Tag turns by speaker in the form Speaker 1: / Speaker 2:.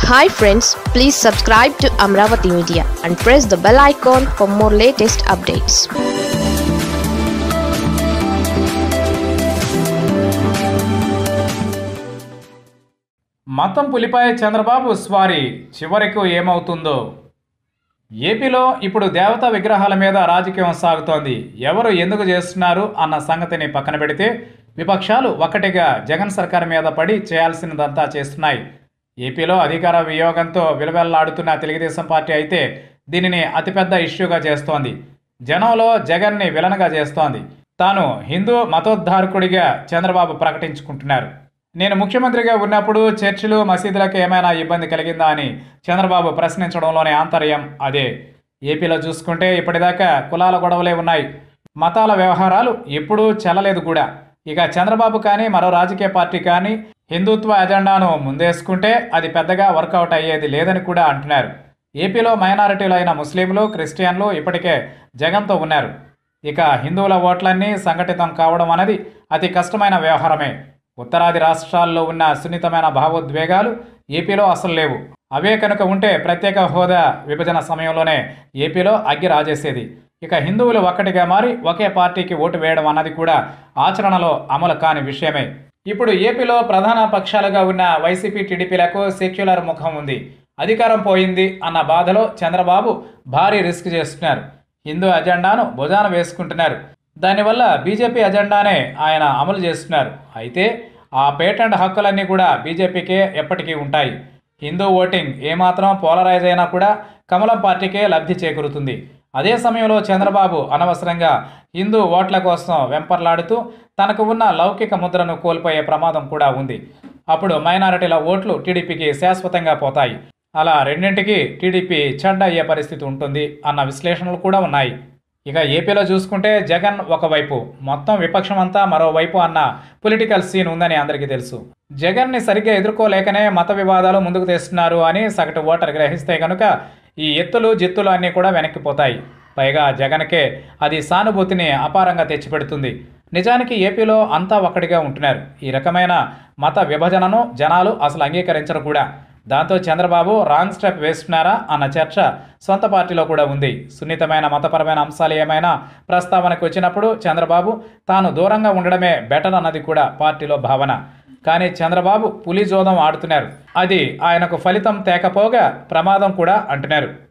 Speaker 1: hi friends please subscribe to Amaravati media and press the bell icon for more latest updates
Speaker 2: మతం పులిపై చంద్రబాబు స్వారీ చివరకు ఏమవుతుందో ఏపీలో ఇప్పుడు దేవతా విగ్రహాల మీద రాజకీయం సాగుతోంది ఎవరు ఎందుకు చేస్తున్నారు అన్న సంగతిని పక్కన పెడితే విపక్షాలు ఒక్కటిగా జగన్ సర్కార్ మీద పడి చేయాల్సినదంతా చేస్తున్నాయి ఏపీలో అధికార వియోగంతో విలువెల్లాడుతున్న తెలుగుదేశం పార్టీ అయితే దీనిని అతిపెద్ద ఇష్యూగా చేస్తోంది జనంలో జగన్ని విలనగా చేస్తోంది తాను హిందూ మతోద్ధారకుడిగా చంద్రబాబు ప్రకటించుకుంటున్నారు నేను ముఖ్యమంత్రిగా ఉన్నప్పుడు చర్చిలు మసీదులకు ఏమైనా ఇబ్బంది కలిగిందా అని చంద్రబాబు ప్రశ్నించడంలోని ఆంతర్యం అదే ఏపీలో చూసుకుంటే ఇప్పటిదాకా కులాల గొడవలే ఉన్నాయి మతాల వ్యవహారాలు ఎప్పుడూ చెల్లలేదు కూడా ఇక చంద్రబాబు కానీ మరో రాజకీయ పార్టీ కానీ హిందుత్వ ఎజెండాను ముందేసుకుంటే అది పెద్దగా వర్కౌట్ అయ్యేది లేదని కూడా అంటున్నారు ఏపీలో మైనారిటీలు అయిన ముస్లింలు క్రిస్టియన్లు ఇప్పటికే జగన్తో ఉన్నారు ఇక హిందువుల ఓట్లన్నీ సంఘటితం కావడం అనేది అతి కష్టమైన వ్యవహారమే ఉత్తరాది రాష్ట్రాల్లో ఉన్న సున్నితమైన భావోద్వేగాలు ఏపీలో అసలు లేవు అవే కనుక ఉంటే ప్రత్యేక హోదా విభజన సమయంలోనే ఏపీలో అగ్గి రాజేసేది ఇక హిందువులు ఒక్కటిగా మారి ఒకే పార్టీకి ఓటు వేయడం అన్నది కూడా ఆచరణలో అమలు కాని విషయమే ఇప్పుడు ఏపీలో ప్రధాన పక్షాలుగా ఉన్న వైసీపీ టీడీపీలకు సెక్యులర్ ముఖం ఉంది అధికారం పోయింది అన్న బాధలో చంద్రబాబు భారీ రిస్క్ చేస్తున్నారు హిందూ అజెండాను భుజాన వేసుకుంటున్నారు దానివల్ల బీజేపీ అజెండానే ఆయన అమలు చేస్తున్నారు అయితే ఆ పేటెంట్ హక్కులన్నీ కూడా బీజేపీకే ఎప్పటికీ ఉంటాయి హిందూ ఓటింగ్ ఏమాత్రం పోలరైజ్ అయినా కూడా కమలం పార్టీకే లబ్ధి చేకూరుతుంది అదే సమయంలో చంద్రబాబు అనవసరంగా హిందూ ఓట్ల కోసం వెంపర్లాడుతూ తనకు ఉన్న లౌకిక ముద్రను కోల్పోయే ప్రమాదం కూడా ఉంది అప్పుడు మైనారిటీల ఓట్లు టీడీపీకి శాశ్వతంగా పోతాయి అలా రెండింటికి టీడీపీ చెడ్డ అయ్యే పరిస్థితి ఉంటుంది అన్న విశ్లేషణలు కూడా ఉన్నాయి ఇక ఏపీలో చూసుకుంటే జగన్ ఒకవైపు మొత్తం విపక్షం అంతా మరోవైపు అన్న పొలిటికల్ సీన్ ఉందని అందరికీ తెలుసు జగన్ని సరిగ్గా ఎదుర్కోలేకనే మత వివాదాలు ముందుకు తెస్తున్నారు అని సగటు ఓటర్ గ్రహిస్తే కనుక ఈ ఎత్తులు జిత్తులు అన్నీ కూడా వెనక్కిపోతాయి పైగా జగన్కే అది సానుభూతిని అపారంగా తెచ్చిపెడుతుంది నిజానికి ఏపీలో అంతా ఒక్కడిగా ఉంటున్నారు ఈ రకమైన మత విభజనను జనాలు అసలు అంగీకరించరు కూడా దాంతో చంద్రబాబు రాంగ్ స్టెప్ వేస్తున్నారా అన్న చర్చ సొంత పార్టీలో కూడా ఉంది సున్నితమైన మతపరమైన అంశాలు ఏమైనా ప్రస్తావనకు వచ్చినప్పుడు చంద్రబాబు తాను దూరంగా ఉండడమే బెటర్ అన్నది కూడా పార్టీలో భావన కానీ చంద్రబాబు పులి జోదం ఆడుతున్నారు అది ఆయనకు ఫలితం తేకపోగా ప్రమాదం కూడా అంటున్నారు